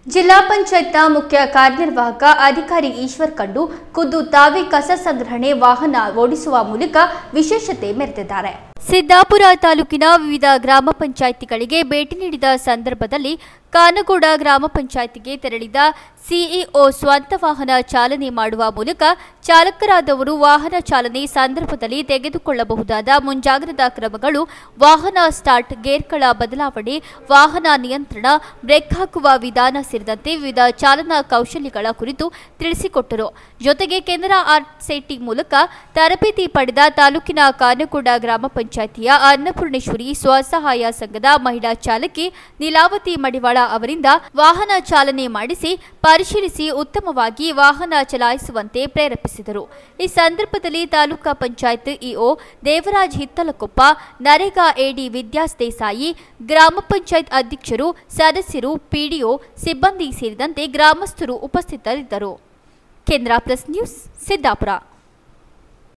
ಜಿಲ್ಲಾ ಪಂಚಾಯತ್ನ ಮುಖ್ಯ ಕಾರ್ಯನಿರ್ವಾಹಕ ಅಧಿಕಾರಿ ಈಶ್ವರ್ ಕಂಡು ಖುದ್ದು ತಾವೇ ಕಸ ಸಂಗ್ರಹಣೆ ವಾಹನ ಓಡಿಸುವ ಮೂಲಕ ವಿಶೇಷತೆ ಮೆರೆದಿದ್ದಾರೆ ಸಿದ್ದಾಪುರ ತಾಲೂಕಿನ ವಿವಿಧ ಗ್ರಾಮ ಪಂಚಾಯಿತಿಗಳಿಗೆ ಭೇಟಿ ನೀಡಿದ ಸಂದರ್ಭದಲ್ಲಿ ಕಾನಗೋಡ ಗ್ರಾಮ ಪಂಚಾಯಿತಿಗೆ ತೆರಳಿದ ಸಿಇಒ ಸ್ವಂತ ವಾಹನ ಚಾಲನೆ ಮಾಡುವ ಮೂಲಕ ಚಾಲಕರಾದವರು ವಾಹನ ಚಾಲನೆ ಸಂದರ್ಭದಲ್ಲಿ ತೆಗೆದುಕೊಳ್ಳಬಹುದಾದ ಮುಂಜಾಗ್ರತಾ ಕ್ರಮಗಳು ವಾಹನ ಸ್ಟಾರ್ಟ್ ಗೇರ್ಗಳ ಬದಲಾವಣೆ ವಾಹನ ನಿಯಂತ್ರಣ ಬ್ರೇಕ್ ಹಾಕುವ ವಿಧಾನ ಸೇರಿದಂತೆ ವಿವಿಧ ಚಾಲನಾ ಕೌಶಲ್ಯಗಳ ಕುರಿತು ತಿಳಿಸಿಕೊಟ್ಟರು ಜೊತೆಗೆ ಕೆನರಾ ಆರ್ಟ್ ಸೈಟಿ ಮೂಲಕ ತರಬೇತಿ ಪಡೆದ ತಾಲೂಕಿನ ಕಾನಗೋಡ ಗ್ರಾಮ ಪಂಚಾಯಿತಿಯ ಅನ್ನಪೂರ್ಣೇಶ್ವರಿ ಸ್ವಸಹಾಯ ಸಂಘದ ಮಹಿಳಾ ಚಾಲಕಿ ನೀಲಾವತಿ ಮಡಿವಾಳ ಅವರಿಂದ ವಾಹನ ಚಾಲನೆ ಮಾಡಿಸಿ ಪರಿಶೀಲಿಸಿ ಉತ್ತಮವಾಗಿ ವಾಹನ ಚಲಾಯಿಸುವಂತೆ ಪ್ರೇರೇಪಿಸಿದರು ಈ ಸಂದರ್ಭದಲ್ಲಿ ತಾಲೂಕಾ ಪಂಚಾಯತ್ ಇಒ ದೇವರಾಜ್ ಹಿತ್ತಲಕೊಪ್ಪ ನರೇಗಾ ಎಡಿ ವಿದ್ಯಾಸ್ ದೇಸಾಯಿ ಗ್ರಾಮ ಪಂಚಾಯತ್ ಅಧ್ಯಕ್ಷರು ಸದಸ್ಯರು ಪಿಡಿಒ ಸಿಬ್ಬಂದಿ ಸೇರಿದಂತೆ ಗ್ರಾಮಸ್ಥರು ಉಪಸ್ಥಿತರಿದ್ದರು ಕೇಂದ್ರ ಪ್ಲಸ್ ನ್ಯೂಸ್ ಸಿದ್ದಾಪುರ